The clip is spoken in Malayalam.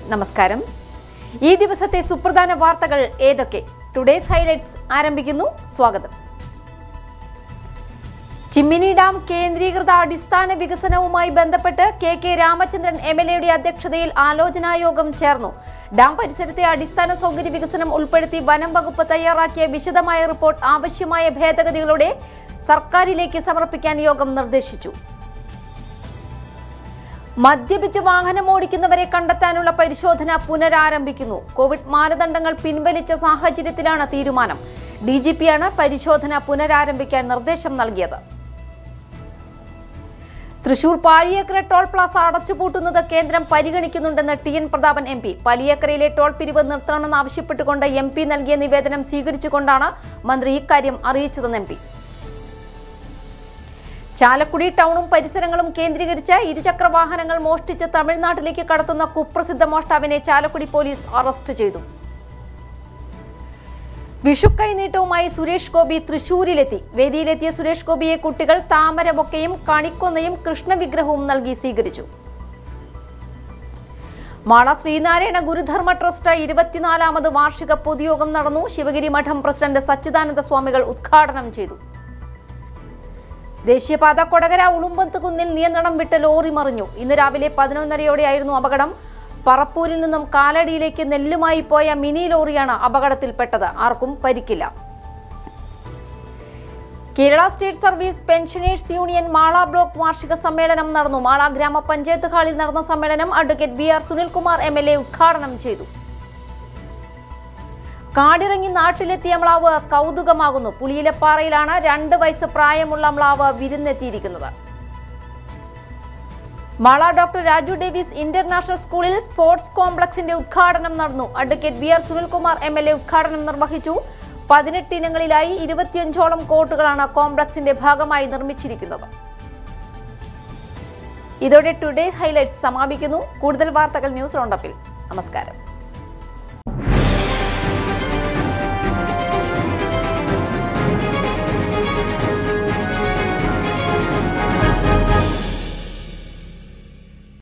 നമസ്കാരം ഈ ദിവസത്തെ സുപ്രധാന വാർത്തകൾ ഏതൊക്കെ ടുഡേസ് ഹൈലൈറ്റ്സ് ആരംഭിക്കുന്നു സ്വാഗതം ചിമ്മിനി ഡാം കേന്ദ്രീകൃത അടിസ്ഥാന വികസനവുമായി ബന്ധപ്പെട്ട് K K Ramachandran M L എയുടെ അധ്യക്ഷതയിൽ ആലോചനാ യോഗം ചേർന്നു ഡാം പരിസരത്തെ അടിസ്ഥാന സൗകര്യ വികസനം ഉൾപ്പെടുത്തി വനം വകുപ്പ് തയ്യാറാക്കിയ വിശദമായ റിപ്പോർട്ട് ആവശ്യമായ ഭേദഗതികളോടെ സർക്കാരിലേക്ക് സമർപ്പിക്കാൻ യോഗം നിർദ്ദേശിച്ചു മദ്യപിച്ച് വാഹനം ഓടിക്കുന്നവരെ കണ്ടെത്താനുള്ള പരിശോധന പുനരാരംഭിക്കുന്നു കോവിഡ് മാനദണ്ഡങ്ങൾ പിൻവലിച്ച സാഹചര്യത്തിലാണ് തീരുമാനം ഡി ജി പിയാണ് പരിശോധന പുനരാരംഭിക്കാൻ നിർദ്ദേശം നൽകിയത് തൃശൂർ പാലിയേക്കര ടോൾ പ്ലാസ അടച്ചുപൂട്ടുന്നത് കേന്ദ്രം പരിഗണിക്കുന്നുണ്ടെന്ന് T N Prathapan M P പാലിയേക്കരയിലെ ടോൾ പിരിവ് നിർത്തണമെന്നാവശ്യപ്പെട്ടുകൊണ്ട് എം പി നൽകിയ നിവേദനം സ്വീകരിച്ചുകൊണ്ടാണ് മന്ത്രി ഇക്കാര്യം അറിയിച്ചതെന്ന് എം പി ചാലക്കുടി ടൗണും പരിസരങ്ങളും കേന്ദ്രീകരിച്ച് ഇരുചക്ര വാഹനങ്ങൾ മോഷ്ടിച്ച് തമിഴ്നാട്ടിലേക്ക് കടത്തുന്ന കുപ്രസിദ്ധ മോഷ്ടാവിനെ ചാലക്കുടി പോലീസ് അറസ്റ്റ് ചെയ്തു വിഷുക്കൈനീട്ടവുമായി സുരേഷ് ഗോപി തൃശൂരിലെത്തി വേദിയിലെത്തിയ സുരേഷ് ഗോപിയെ കുട്ടികൾ താമരമൊക്കെയും കണിക്കൊന്നയും കൃഷ്ണവിഗ്രഹവും നൽകി സ്വീകരിച്ചു മാള ശ്രീനാരായണ ഗുരുധർമ്മ ട്രസ്റ്റ് ഇരുപത്തിനാലാമത് വാർഷിക പൊതുയോഗം നടന്നു ശിവഗിരി മഠം പ്രസിഡന്റ് സച്ചിദാനന്ദ സ്വാമികൾ ഉദ്ഘാടനം ചെയ്തു ദേശീയപാത കൊടകര ഉളുമ്പത്ത് കുന്നിൽ നിയന്ത്രണം വിട്ട് ലോറി മറിഞ്ഞു ഇന്ന് രാവിലെ പതിനൊന്നരയോടെയായിരുന്നു അപകടം പറപ്പൂരിൽ നിന്നും കാലടിയിലേക്ക് നെല്ലുമായി പോയ മിനി ലോറിയാണ് അപകടത്തിൽപ്പെട്ടത് ആർക്കും പരിക്കില്ല Kerala state service pensioners union Mala block വാർഷിക സമ്മേളനം നടന്നു മാള ഗ്രാമപഞ്ചായത്ത് ഹാളിൽ നടന്ന സമ്മേളനം advocate B R Sunilkumar M L A ഉദ്ഘാടനം ചെയ്തു കാടിറങ്ങി നാട്ടിലെത്തിയ മ്ലാവ് കൗതുകമാകുന്നു പുളിയിലപ്പാറയിലാണ് രണ്ട് വയസ്സ് പ്രായമുള്ള മ്ലാവ് വിരുന്നെത്തിയിരിക്കുന്നത് Mala doctor Raju Davis international സ്കൂളിൽ സ്പോർട്സ് കോംപ്ലക്സിന്റെ ഉദ്ഘാടനം നടന്നു advocate B R Sunilkumar M L A ഉദ്ഘാടനം നിർവഹിച്ചു പതിനെട്ട് ഇനങ്ങളിലായി ഇരുപത്തിയഞ്ചോളം കോർട്ടുകളാണ് കോംപ്ലക്സിന്റെ ഭാഗമായി നിർമ്മിച്ചിരിക്കുന്നത് ഇതോടെ ടുഡേ ഹൈലൈറ്റ്സ് സമാപിക്കുന്നു കൂടുതൽ വാർത്തകൾ ന്യൂസ് റൗണ്ടപ്പിൽ നമസ്കാരം